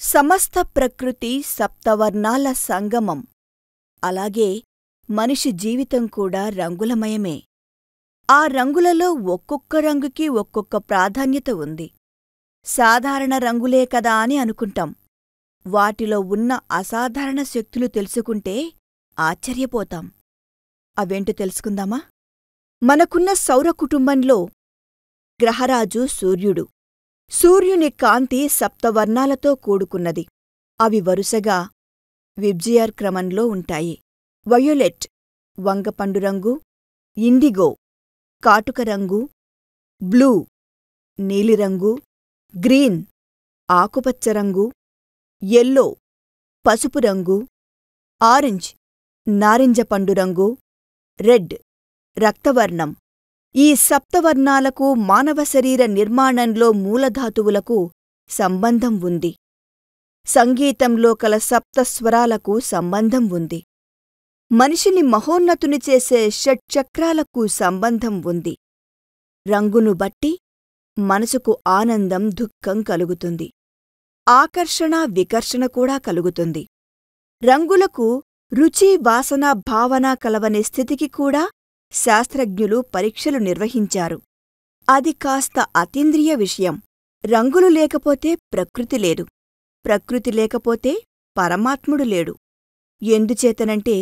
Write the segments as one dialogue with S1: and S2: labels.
S1: సమస్త ప్రకృతి సప్తవర్ణాల సంగమం అలాగే మనిషి జీవితం కూడా రంగులమయమే ఆ రంగులలో ఒక్కొక్క రంగుకి ఒక్కొక్క ప్రాధాన్యత ఉంది సాధారణ రంగులే కదా అని అనుకుంటాం వాటిలో ఉన్న అసాధారణ శక్తులు తెలుసుకుంటే ఆశ్చర్యపోతాం అవేంటో తెలుసుకుందామా మనకున్న సౌర కుటుంబంలో గ్రహరాజు సూర్యుడు సూర్యుని కాంతి సప్తవర్ణాలతో కూడుకున్నది అవి వరుసగా విబ్జియర్ క్రమంలో ఉంటాయి వయోలెట్ వంగపండు రంగు ఇండిగో కాటుక రంగు బ్లూ నీలిరంగు గ్రీన్ ఆకుపచ్చ రంగు ఎల్లో పసుపు రంగు ఆరెంజ్ నారింజ పండు రంగు రెడ్ రక్తవర్ణం ఈ సప్తవర్ణాలకు మానవ శరీర నిర్మాణంలో మూలధాతువులకు సంబంధం ఉంది సంగీతంలో కల సప్తస్వరాలకు సంబంధం ఉంది మనిషిని మహోన్నతుని చేసే షట్చక్రాలకు సంబంధం ఉంది రంగును బట్టి మనసుకు ఆనందం దుఃఖం కలుగుతుంది ఆకర్షణ వికర్షణ కూడా కలుగుతుంది రంగులకు రుచి వాసన భావన కలవనే స్థితికి కూడా శాస్త్రజ్ఞులు పరీక్షలు నిర్వహించారు అది కాస్త అతీంద్రియ విషయం రంగులు లేకపోతే ప్రకృతి లేదు ప్రకృతి లేకపోతే పరమాత్ముడు లేడు ఎందుచేతనంటే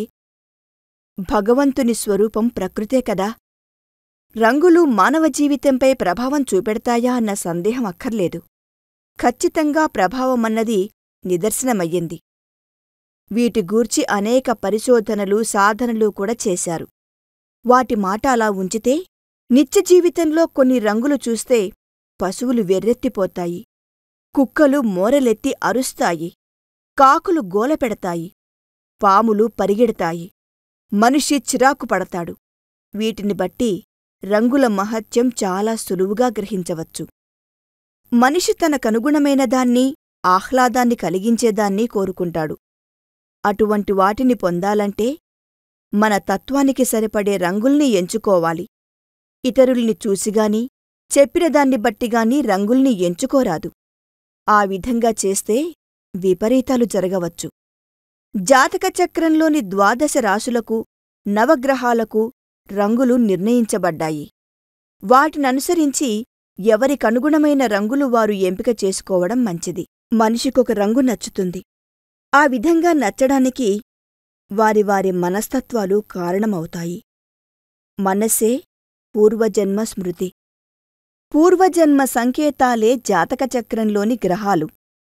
S1: భగవంతుని స్వరూపం ప్రకృతే కదా రంగులు మానవ జీవితంపై ప్రభావం చూపెడతాయా అన్న సందేహం అక్కర్లేదు ఖచ్చితంగా ప్రభావమన్నది నిదర్శనమయ్యింది వీటి గూర్చి అనేక పరిశోధనలు సాధనలు కూడా చేశారు వాటి మాట అలా ఉంచితే నిత్య జీవితంలో కొన్ని రంగులు చూస్తే పశువులు వెర్రెత్తిపోతాయి కుక్కలు మోరలెత్తి అరుస్తాయి కాకులు గోలపెడతాయి పాములు పరిగెడతాయి మనిషి చిరాకు పడతాడు వీటిని బట్టి రంగుల మహత్యం చాలా సులువుగా గ్రహించవచ్చు మనిషి తనకనుగుణమైన దాన్ని ఆహ్లాదాన్ని కలిగించేదాన్ని కోరుకుంటాడు అటువంటి వాటిని పొందాలంటే మన తత్వానికి సరిపడే రంగుల్ని ఎంచుకోవాలి ఇతరుల్ని చూసిగాని చెప్పినదాన్ని బట్టిగాని రంగుల్ని ఎంచుకోరాదు ఆ విధంగా చేస్తే విపరీతాలు జరగవచ్చు జాతక చక్రంలోని ద్వాదశ రాశులకు నవగ్రహాలకు రంగులు నిర్ణయించబడ్డాయి వాటిననుసరించి ఎవరికనుగుణమైన రంగులు వారు ఎంపిక చేసుకోవడం మంచిది మనిషికొక రంగు నచ్చుతుంది ఆ విధంగా నచ్చడానికి వారి వారి మనస్తత్వాలు కారణమవుతాయి మనస్సే పూర్వజన్మ స్మృతి పూర్వజన్మ సంకేతాలే జాతకచక్రంలోని గ్రహాలు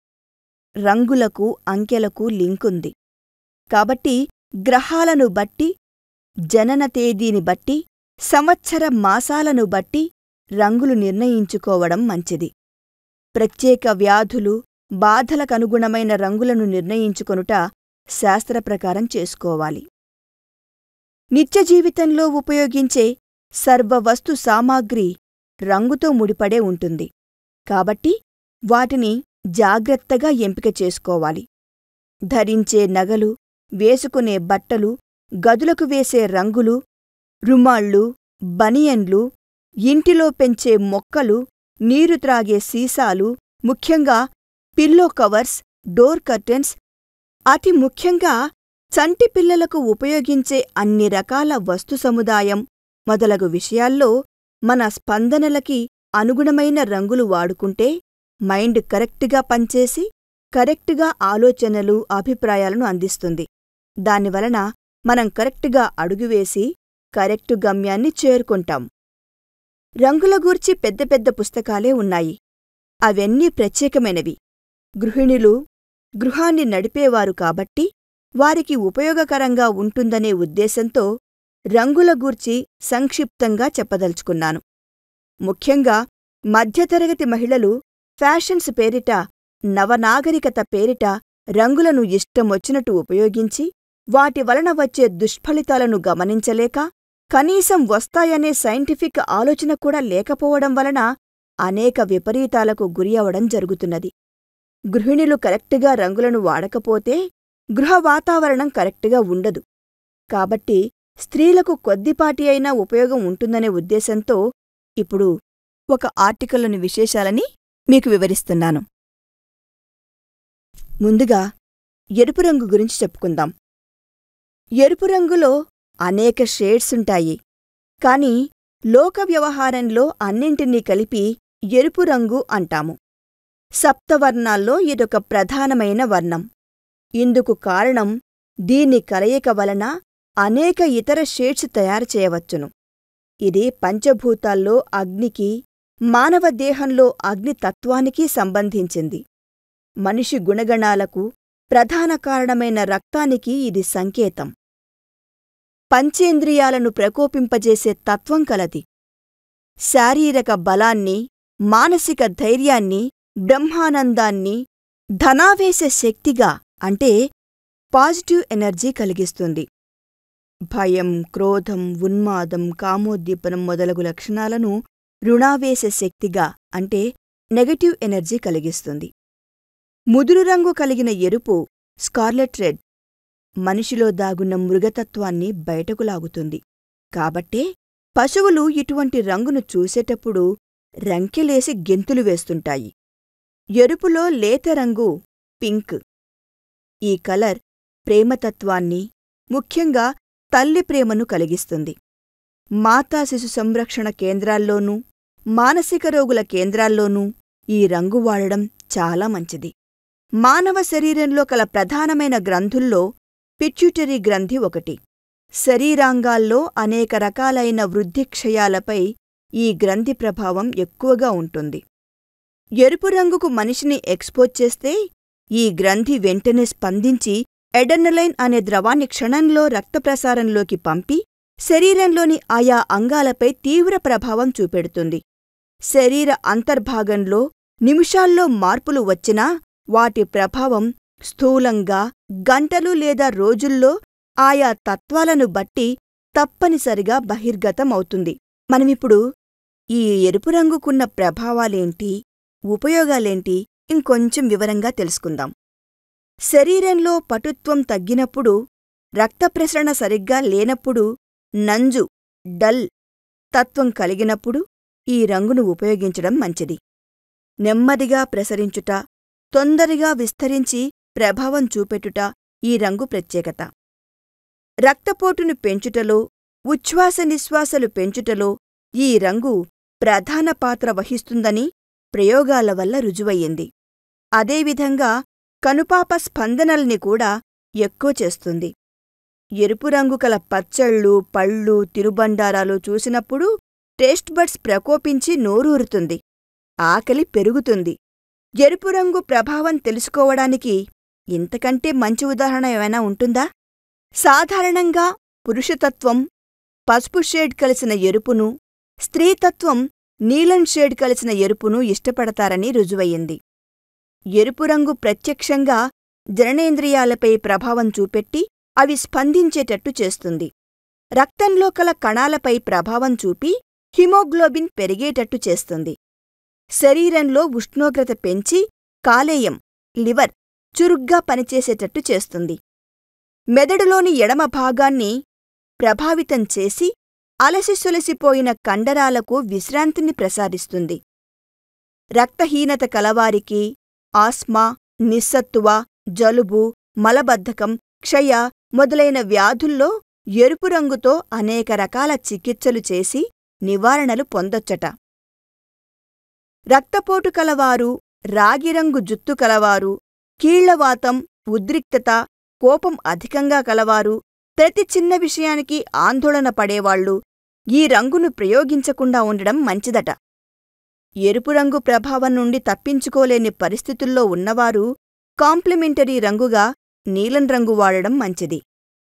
S1: రంగులకు అంకెలకు లింకుంది కాబట్టి గ్రహాలను బట్టి జనన తేదీని బట్టి సంవత్సర మాసాలను బట్టి రంగులు నిర్ణయించుకోవడం మంచిది ప్రత్యేక వ్యాధులు బాధలకనుగుణమైన రంగులను నిర్ణయించుకొనుట శాస్త్రప్రకారం చేసుకోవాలి నిత్య జీవితంలో ఉపయోగించే సర్వవస్తు సామాగ్రి రంగుతో ముడిపడే ఉంటుంది కాబట్టి వాటిని జాగ్రత్తగా ఎంపిక చేసుకోవాలి ధరించే నగలు వేసుకునే బట్టలు గదులకు వేసే రంగులు రుమాళ్ళు బనియన్లు ఇంటిలో పెంచే మొక్కలు నీరు త్రాగే సీసాలు ముఖ్యంగా పిల్లో కవర్స్ డోర్ కర్టెన్స్ అతి ముఖ్యంగా చంటి పిల్లలకు ఉపయోగించే అన్ని రకాల వస్తు సముదాయం మొదలగు విషయాల్లో మన స్పందనలకి అనుగుణమైన రంగులు వాడుకుంటే మైండ్ కరెక్టుగా పనిచేసి కరెక్టుగా ఆలోచనలు అభిప్రాయాలను అందిస్తుంది దానివలన మనం కరెక్టుగా అడుగువేసి కరెక్టు గమ్యాన్ని చేరుకుంటాం రంగుల గూర్చి పెద్ద పెద్ద పుస్తకాలే ఉన్నాయి అవన్నీ ప్రత్యేకమైనవి గృహిణులు గృహాన్ని నడిపేవారు కాబట్టి వారికి ఉపయోగకరంగా ఉంటుందనే ఉద్దేశంతో రంగుల గూర్చి సంక్షిప్తంగా చెప్పదలుచుకున్నాను ముఖ్యంగా మధ్యతరగతి మహిళలు ఫ్యాషన్స్ పేరిట నవనాగరికత పేరిట రంగులను ఇష్టమొచ్చినట్టు ఉపయోగించి వాటి వలన వచ్చే దుష్ఫలితాలను గమనించలేక కనీసం వస్తాయనే సైంటిఫిక్ ఆలోచన కూడా లేకపోవడం వలన అనేక విపరీతాలకు గురి అవడం జరుగుతున్నది గృహిణులు కరెక్టుగా రంగులను వాడకపోతే గృహ వాతావరణం కరెక్టుగా ఉండదు కాబట్టి స్త్రీలకు కొద్దిపాటి అయినా ఉపయోగం ఉంటుందనే ఉద్దేశంతో ఇప్పుడు ఒక ఆర్టికల్లోని విశేషాలని మీకు వివరిస్తున్నాను ముందుగా ఎరుపు రంగు గురించి చెప్పుకుందాం ఎరుపు రంగులో అనేక షేడ్స్ ఉంటాయి కాని లోక వ్యవహారంలో అన్నింటినీ కలిపి ఎరుపు రంగు అంటాము సప్తవర్ణాల్లో ఇదొక ప్రధానమైన వర్ణం ఇందుకు కారణం దీని కలయిక వలన అనేక ఇతర షేడ్స్ తయారు చేయవచ్చును ఇది పంచభూతాల్లో అగ్నికి మానవ దేహంలో అగ్నితత్వానికి సంబంధించింది మనిషి గుణగణాలకు ప్రధాన కారణమైన రక్తానికి ఇది సంకేతం పంచేంద్రియాలను ప్రకోపింపజేసే తత్వం కలది శారీరక బలాన్ని మానసిక ధైర్యాన్ని బ్రహ్మానందాన్ని ధనావేశ శక్తిగా అంటే పాజిటివ్ ఎనర్జీ కలిగిస్తుంది భయం క్రోధం ఉన్మాదం కామోద్దీపనం మొదలగు లక్షణాలను రుణావేశ శక్తిగా అంటే నెగటివ్ ఎనర్జీ కలిగిస్తుంది ముదురు రంగు కలిగిన ఎరుపు స్కార్లెట్ రెడ్ మనిషిలో దాగున్న మృగతత్వాన్ని బయటకు లాగుతుంది కాబట్టే పశువులు ఇటువంటి రంగును చూసేటప్పుడు రంకెలేసి గెంతులు వేస్తుంటాయి ఎరుపులో లేత రంగు పింక్ ఈ కలర్ ప్రేమతత్వాన్ని ముఖ్యంగా తల్లి ప్రేమను కలిగిస్తుంది మాతా శిశు సంరక్షణ కేంద్రాల్లోనూ మానసిక రోగుల కేంద్రాల్లోనూ ఈ రంగు వాడడం చాలా మంచిది మానవ శరీరంలో కల ప్రధానమైన గ్రంథుల్లో పిట్యూటరీ గ్రంథి ఒకటి శరీరాంగాల్లో అనేక రకాలైన వృద్ధిక్షయాలపై ఈ గ్రంథి ప్రభావం ఎక్కువగా ఉంటుంది ఎరుపు రంగుకు మనిషిని ఎక్స్పోజ్ చేస్తే ఈ గ్రంథి వెంటనే స్పందించి ఎడర్నలైన్ అనే ద్రవాన్ని క్షణంలో రక్తప్రసారంలోకి పంపి శరీరంలోని ఆయా అంగాలపై తీవ్ర ప్రభావం చూపెడుతుంది శరీర అంతర్భాగంలో నిమిషాల్లో మార్పులు వచ్చినా వాటి ప్రభావం స్థూలంగా గంటలు లేదా రోజుల్లో ఆయా తత్వాలను బట్టి తప్పనిసరిగా బహిర్గతమవుతుంది మనమిప్పుడు ఈ ఎరుపు రంగుకున్న ప్రభావాలేంటి ఉపయోగాలేంటి ఇంకొంచెం వివరంగా తెలుసుకుందాం శరీరంలో పటుత్వం తగ్గినప్పుడు రక్తప్రసరణ సరిగ్గా లేనప్పుడు నంజు డల్ తత్వం కలిగినప్పుడు ఈ రంగును ఉపయోగించడం మంచిది నెమ్మదిగా ప్రసరించుట తొందరగా విస్తరించి ప్రభావం చూపెట్టుట ఈ రంగు ప్రత్యేకత రక్తపోటును పెంచుటలో ఉచ్ఛ్వాస నిశ్వాసలు పెంచుటలో ఈ రంగు ప్రధాన పాత్ర వహిస్తుందని ప్రయోగాల వల్ల రుజువయ్యింది అదేవిధంగా కనుపాప స్పందనల్ని కూడా ఎక్కువ చేస్తుంది ఎరుపు రంగు కల పచ్చళ్ళు పళ్ళు తిరుబండారాలు చూసినప్పుడు టేస్ట్ బడ్స్ ప్రకోపించి నోరూరుతుంది ఆకలి పెరుగుతుంది ఎరుపు రంగు ప్రభావం తెలుసుకోవడానికి ఇంతకంటే మంచి ఉదాహరణ ఏమైనా ఉంటుందా సాధారణంగా పురుషతత్వం పసుపు షేడ్ కలిసిన ఎరుపును స్త్రీతత్వం నీలం షేడ్ కలిసిన ఎరుపును ఇష్టపడతారని రుజువయ్యింది ఎరుపు రంగు ప్రత్యక్షంగా జననేంద్రియాలపై ప్రభావం చూపెట్టి అవి స్పందించేటట్టు చేస్తుంది రక్తంలో కల కణాలపై ప్రభావం చూపి హిమోగ్లోబిన్ పెరిగేటట్టు చేస్తుంది శరీరంలో ఉష్ణోగ్రత పెంచి కాలేయం లివర్ చురుగ్గా పనిచేసేటట్టు చేస్తుంది మెదడులోని ఎడమ భాగాన్ని ప్రభావితం చేసి అలసిసొలసిపోయిన కండరాలకు విశ్రాంతిని ప్రసాదిస్తుంది రక్తహీనత కలవారికి ఆస్మా నిస్సత్తువ జలుబు మలబద్ధకం క్షయ మొదలైన వ్యాధుల్లో ఎరుపు రంగుతో అనేక రకాల చికిత్సలు చేసి నివారణలు పొందొచ్చట రక్తపోటు కలవారు రాగిరంగు జుత్తు కలవారు కీళ్లవాతం ఉద్రిక్తత కోపం అధికంగా కలవారు ప్రతి చిన్న విషయానికి ఆందోళన పడేవాళ్లు ఈ రంగును ప్రయోగించకుండా ఉండడం మంచిదట ఎరుపు రంగు ప్రభావం నుండి తప్పించుకోలేని పరిస్థితుల్లో ఉన్నవారు కాంప్లిమెంటరీ రంగుగా నీలం రంగు వాడడం మంచిది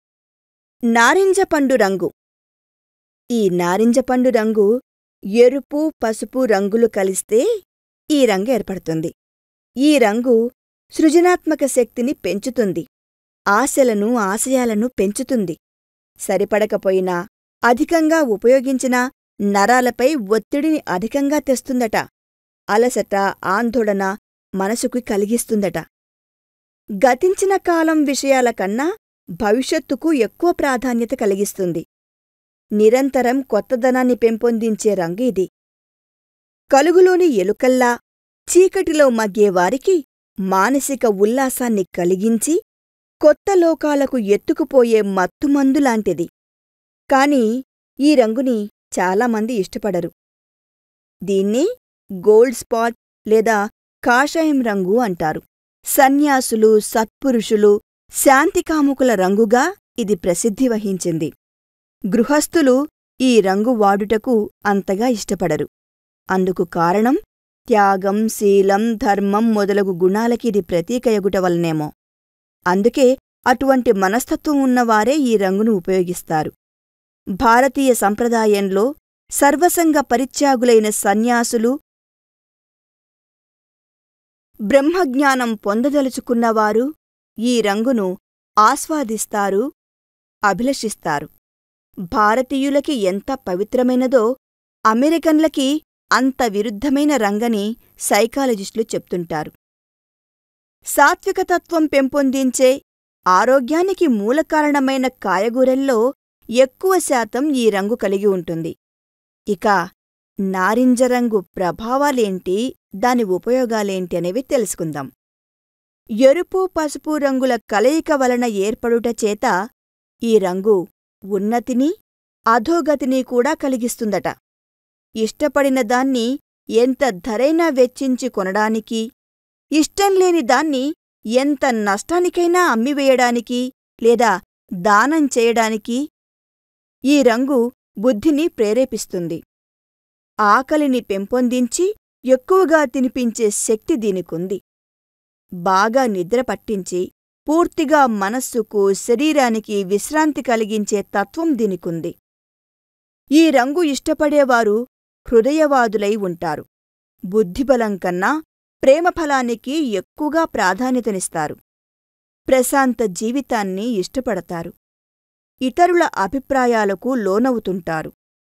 S1: నారింజ పండు రంగు ఈ నారింజ పండు రంగు ఎరుపు పసుపు రంగులు కలిస్తే ఈ రంగు ఏర్పడుతుంది ఈ రంగు సృజనాత్మక శక్తిని పెంచుతుంది ఆశలను ఆశయాలను పెంచుతుంది సరిపడకపోయినా అధికంగా ఉపయోగించిన నరాలపై ఒత్తిడిని అధికంగా తెస్తుందట అలసట ఆందోళన మనసుకు కలిగిస్తుందట గతించిన కాలం విషయాల కన్నా భవిష్యత్తుకు ఎక్కువ ప్రాధాన్యత కలిగిస్తుంది నిరంతరం కొత్తదనాన్ని పెంపొందించే రంగు ఇది కలుగులోని ఎలుకల్లా చీకటిలో మగ్గే వారికి మానసిక ఉల్లాసాన్ని కలిగించి కొత్త లోకాలకు ఎత్తుకుపోయే మత్తుమందులాంటిది కాని ఈ రంగుని చాలామంది ఇష్టపడరు దీన్ని గోల్డ్ స్పాట్ లేదా కాషాయం రంగు అంటారు సన్యాసులు సత్పురుషులు శాంతికాముకుల రంగుగా ఇది ప్రసిద్ధి వహించింది గృహస్థులు ఈ రంగు వాడుటకు అంతగా ఇష్టపడరు అందుకు కారణం త్యాగం శీలం ధర్మం మొదలగు గుణాలకి ఇది ప్రతీకయగుట వలనేమో అందుకే అటువంటి మనస్తత్వం ఉన్నవారే ఈ రంగును ఉపయోగిస్తారు భారతీయ సంప్రదాయంలో సర్వసంగ పరిత్యాగులైన సన్యాసులు బ్రహ్మజ్ఞానం పొందదలుచుకున్నవారు ఈ రంగును ఆస్వాదిస్తారు అభిలషిస్తారు భారతీయులకి ఎంత పవిత్రమైనదో అమెరికన్లకి అంత విరుద్ధమైన రంగని సైకాలజిస్టులు చెప్తుంటారు సాత్వికతత్వం పెంపొందించే ఆరోగ్యానికి మూలకారణమైన కాయగూరల్లో ఎక్కువ శాతం ఈ రంగు కలిగి ఉంటుంది ఇక నారింజ రంగు ప్రభావాలేంటి దాని ఉపయోగాలేంటి అనేవి తెలుసుకుందాం ఎరుపు పసుపు రంగుల కలయిక వలన ఏర్పడుట చేత ఈ రంగు ఉన్నతిని అధోగతిని కూడా కలిగిస్తుందట ఇష్టపడిన దాన్ని ఎంత ధరైనా వెచ్చించి కొనడానికి ఇష్టంలేని దాన్ని ఎంత నష్టానికైనా అమ్మివేయడానికి లేదా దానం చేయడానికి ఈ రంగు బుద్ధిని ప్రేరేపిస్తుంది ఆకలిని పెంపొందించి ఎక్కువగా తినిపించే శక్తి దీనికుంది బాగా నిద్ర పట్టించి పూర్తిగా మనస్సుకు శరీరానికి విశ్రాంతి కలిగించే తత్వం దీనికుంది ఈ రంగు ఇష్టపడేవారు హృదయవాదులై ఉంటారు బుద్ధిబలం కన్నా ప్రేమఫలానికి ఎక్కువగా ప్రాధాన్యతనిస్తారు ప్రశాంత జీవితాన్ని ఇష్టపడతారు ఇతరుల అభిప్రాయాలకు లోనవుతుంటారు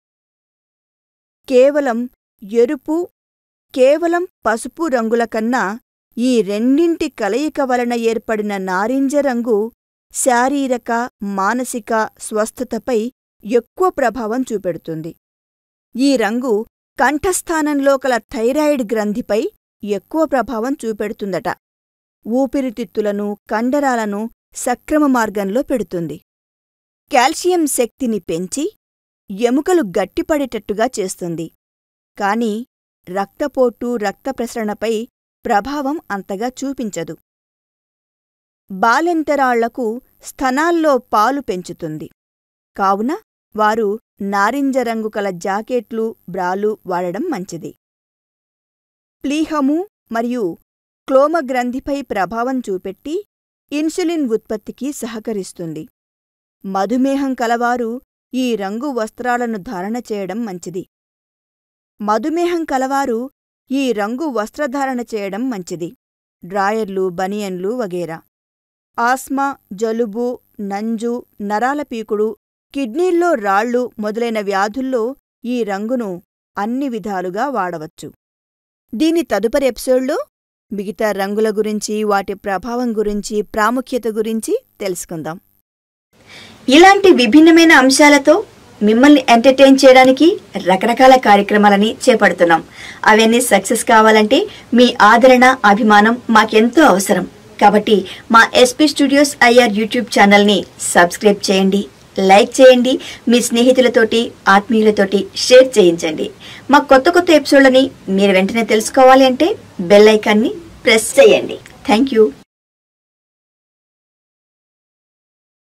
S1: కేవలం ఎరుపు కేవలం పసుపు రంగుల కన్నా ఈ రెండింటి కలయిక వలన ఏర్పడిన నారింజ రంగు శారీరక మానసిక స్వస్థతపై ఎక్కువ ప్రభావం చూపెడుతుంది ఈ రంగు కంఠస్థానంలో కల థైరాయిడ్ గ్రంథిపై ఎక్కువ ప్రభావం చూపెడుతుందట ఊపిరితిత్తులను కండరాలను సక్రమ మార్గంలో పెడుతుంది కాల్షియం శక్తిని పెంచి ఎముకలు గట్టిపడేటట్టుగా చేస్తుంది కాని రక్తపోటు రక్త ప్రసరణపై ప్రభావం అంతగా చూపించదు బాలెంతరాళ్లకు స్థనాల్లో పాలు పెంచుతుంది కావున వారు నారింజ రంగు కల జాకెట్లు బ్రాలు వాడడం మంచిది ప్లీహము మరియు క్లోమగ్రంథిపై ప్రభావం చూపెట్టి ఇన్సులిన్ ఉత్పత్తికి సహకరిస్తుంది మధుమేహం కలవారు ఈ రంగు వస్త్రాలను ధారణ చేయడం మంచిది మధుమేహం కలవారు ఈ రంగు వస్త్రధారణ చేయడం మంచిది డ్రాయర్లు బనియన్లు వగేరా ఆస్మా జలుబు నంజు నరాల పీకుడు కిడ్నీల్లో రాళ్ళు మొదలైన వ్యాధుల్లో ఈ రంగును అన్ని విధాలుగా వాడవచ్చు దీని తదుపరి ఎపిసోడ్లో మిగతా రంగుల గురించి వాటి ప్రభావం గురించి ప్రాముఖ్యత గురించి తెలుసుకుందాం ఇలాంటి విభిన్నమైన అంశాలతో మిమ్మల్ని ఎంటర్టైన్ చేయడానికి రకరకాల కార్యక్రమాలని చేపడుతున్నాం అవన్నీ సక్సెస్ కావాలంటే మీ ఆదరణ అభిమానం మాకెంతో అవసరం కాబట్టి మా ఎస్పీ స్టూడియోస్ ఐఆర్ యూట్యూబ్ ఛానల్ని సబ్స్క్రైబ్ చేయండి లైక్ చేయండి మీ స్నేహితులతోటి ఆత్మీయులతోటి షేర్ చేయించండి మా కొత్త కొత్త ఎపిసోడ్లని మీరు వెంటనే తెలుసుకోవాలి అంటే బెల్ ఐకాన్ని ప్రెస్ చేయండి థ్యాంక్ యూ